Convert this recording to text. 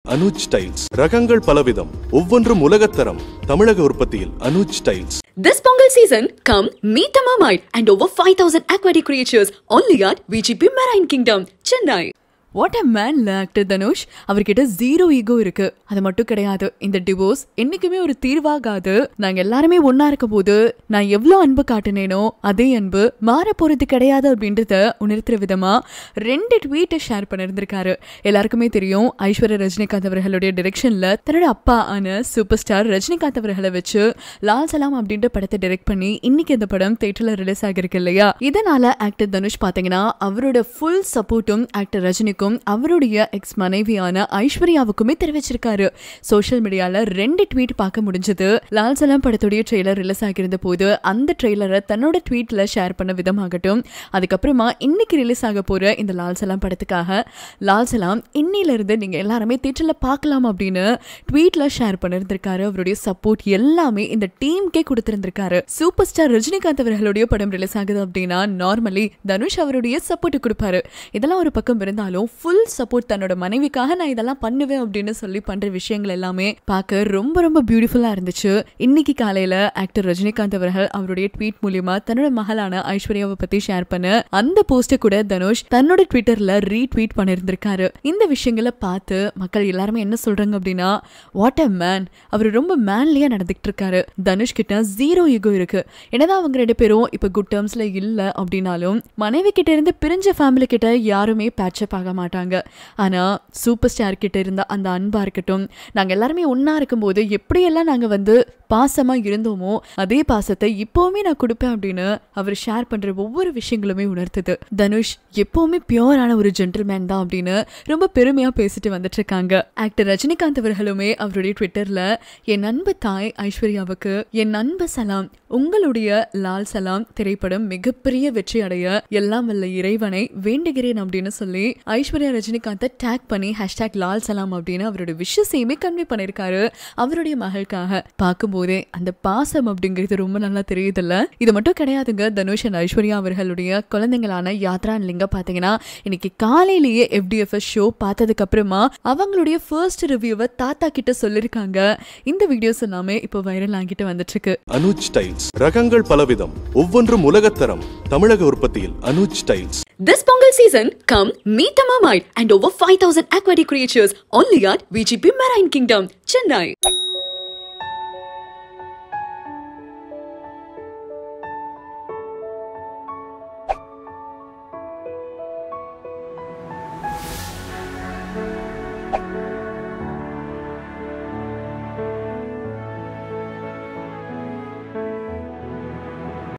Anuj tiles ரகங்கள் பலவிதம் ஒவ்வொன்றும் உலகத்தரம் தமிழக உற்பத்தியில் Anuj tiles This Pongal season, come meet the mermaid and over 5000 aquatic creatures only at VGP Marine Kingdom, Chennai. What a man actor Dhanush அவர்கிட்ட zero ego இருக்கு அது மட்டும் கிடையாது இந்த டிவோர்ஸ் என்னைக்குமே ஒரு தீர்வாகாது நாங்க எல்லாருமே ஒன்னா இருக்க போது நான் எவ்வளவு அன்பு காட்டினேனோ அதே அன்பு மாற போறது கிடையாது அப்படின்றத உணர்த்துற விதமா ரெண்டு ட்வீட்டை ஷேர் பண்ணிருந்திருக்காரு எல்லாருக்குமே தெரியும் ஐஸ்வர்யா ரஜினிகாந்த் அவர்களுடைய டிரெக்ஷன்ல தன்னோட அப்பா ஆன சூப்பர் ஸ்டார் ரஜினிகாந்த் அவர்களை வச்சு லால் சலாம் அப்படின்ற படத்தை டைரக்ட் பண்ணி இன்னைக்கு இந்த படம் தேட்டர்ல ரிலீஸ் ஆகிருக்கு இல்லையா இதனால ஆக்டர் தனுஷ் பாத்தீங்கன்னா அவரோட ஃபுல் சப்போர்ட்டும் ஆக்டர் ரஜினிக்கும் அவருடைய எக்ஸ் மனைவியான ஐஸ்வர்யாவுக்குமே தெரிவிச்சிருக்காரு சோஷியல் மீடியால ரெண்டு ட்வீட் பார்க்க முடிஞ்சது லால் சலாம் படத்துடைய ட்ரெய்லர் ரிலீஸ் ஆகியிருந்த போது அந்த ட்ரெய்லரை தன்னோட ட்வீட்ல ஷேர் பண்ண விதமாகட்டும் அதுக்கப்புறமா இன்னைக்கு ரிலீஸ் ஆக போற இந்த லால் சலாம் படத்துக்காக லால் சலாம் இன்னில இருந்து நீங்க எல்லாருமே தேட்டர்ல பார்க்கலாம் அப்படின்னு ட்வீட்ல ஷேர் பண்ணிருந்திருக்காரு அவருடைய சப்போர்ட் எல்லாமே இந்த டீமுக்கே கொடுத்திருந்திருக்காரு சூப்பர் ஸ்டார் ரஜினிகாந்த் அவர்களுடைய படம் ரிலீஸ் ஆகுது அப்படின்னா நார்மலி தனுஷ் அவருடைய சப்போர்ட் கொடுப்பாரு இதெல்லாம் ஒரு பக்கம் இருந்தாலும் ஃபுல் சப்போர்ட் தன்னோட மனைவிக்காக நான் இதெல்லாம் பண்ணுவேன் அப்படின்னு சொல்லி பண்ற விஷயங்கள் எல்லாமே பார்க்க ரொம்ப ரொம்ப பியூட்டிஃபுல்லா இருந்துச்சு இன்னைக்கு காலையில ஆக்டர் ரஜினிகாந்த் அவர்கள் அவருடைய ட்வீட் மூலியமா தன்னோட மகளான ஐஸ்வர்யாவை பத்தி ஷேர் பண்ண அந்த போஸ்ட கூட தனுஷ் தன்னோட ட்விட்டர்ல ரீட்வீட் பண்ணியிருந்திருக்காரு இந்த விஷயங்களை பார்த்து மக்கள் எல்லாருமே என்ன சொல்றாங்க அப்படின்னா வாட் அ மேன் அவர் ரொம்ப மேன்லியா நடந்துகிட்டு இருக்காரு தனுஷ் கிட்ட ஜீரோ ஈகோ இருக்கு என்னதான் அவங்க ரெண்டு பேரும் இப்ப குட் டேர்ம்ஸ்ல இல்ல அப்படின்னாலும் மனைவி கிட்ட இருந்து பிரிஞ்ச ஃபேமிலி கிட்ட யாருமே பேட்சப் ஆக மாட்டாங்க ஆனா சூப்பர் ஸ்டார் கிட்ட இருந்த அந்த அன்பா இருக்கட்டும் நாங்க எல்லாருமே ஒன்னா இருக்கும்போது எப்படியெல்லாம் நாங்க வந்து பாசமா இருந்தோமோ அதே பாசத்தை இப்பவுமே நான் கொடுப்பேன் அப்படின்னு அவர் ஷேர் பண்ற ஒவ்வொரு விஷயங்களுமே உணர்த்துது தனுஷ் எப்பவுமே பியோரான ஒரு ஜென்டில்மேன் தான் அப்படின்னு ரொம்ப பெருமையா பேசிட்டு வந்துட்டு இருக்காங்க ஆக்டர் ரஜினிகாந்த் அவர்களுமே அவருடைய ட்விட்டர்ல என் அன்பு தாய் ஐஸ்வர்யாவுக்கு என் அன்பு சலாம் உங்களுடைய லால் சலாம் திரைப்படம் மிகப்பெரிய வெற்றி அடைய எல்லாம் வல்ல இறைவனை வேண்டுகிறேன் அப்படின்னு சொல்லி ஐஸ்வர்யா ரஜினிகாந்தை டேக் பண்ணி ஹேஷ்டாக் லால் சலாம் அப்படின்னு அவரோட விஷயத்தையுமே கன்வே பண்ணிருக்காரு அவருடைய மகளுக்காக பார்க்கும்போதே அந்த பாசம் அப்படிங்கிறது ரொம்ப நல்லா தெரியுதுல்ல இது மட்டும் கிடையாதுங்க தனுஷ் அண்ட் ஐஸ்வர்யா அவர்களுடைய குழந்தைங்களான யாத்ரா and லிங்கா பாத்தீங்கன்னா இன்னைக்கு காலையிலேயே எஃப்டிஎஃப்எஸ் ஷோ பார்த்ததுக்கு அப்புறமா அவங்களுடைய ஃபர்ஸ்ட் ரிவ்யூவை தாத்தா கிட்ட சொல்லிருக்காங்க இந்த வீடியோஸ் எல்லாமே இப்போ வைரல் ஆகிட்டு வந்துட்டு இருக்கு அனுஜ் டைல்ஸ் ரகங்கள் பலவிதம் ஒவ்வொன்றும் உலகத்தரம் தமிழக உற்பத்தியில் Anuj tiles This Pongal season, come meet the mermaid and over 5000 aquatic creatures only at VGP Marine Kingdom, Chennai.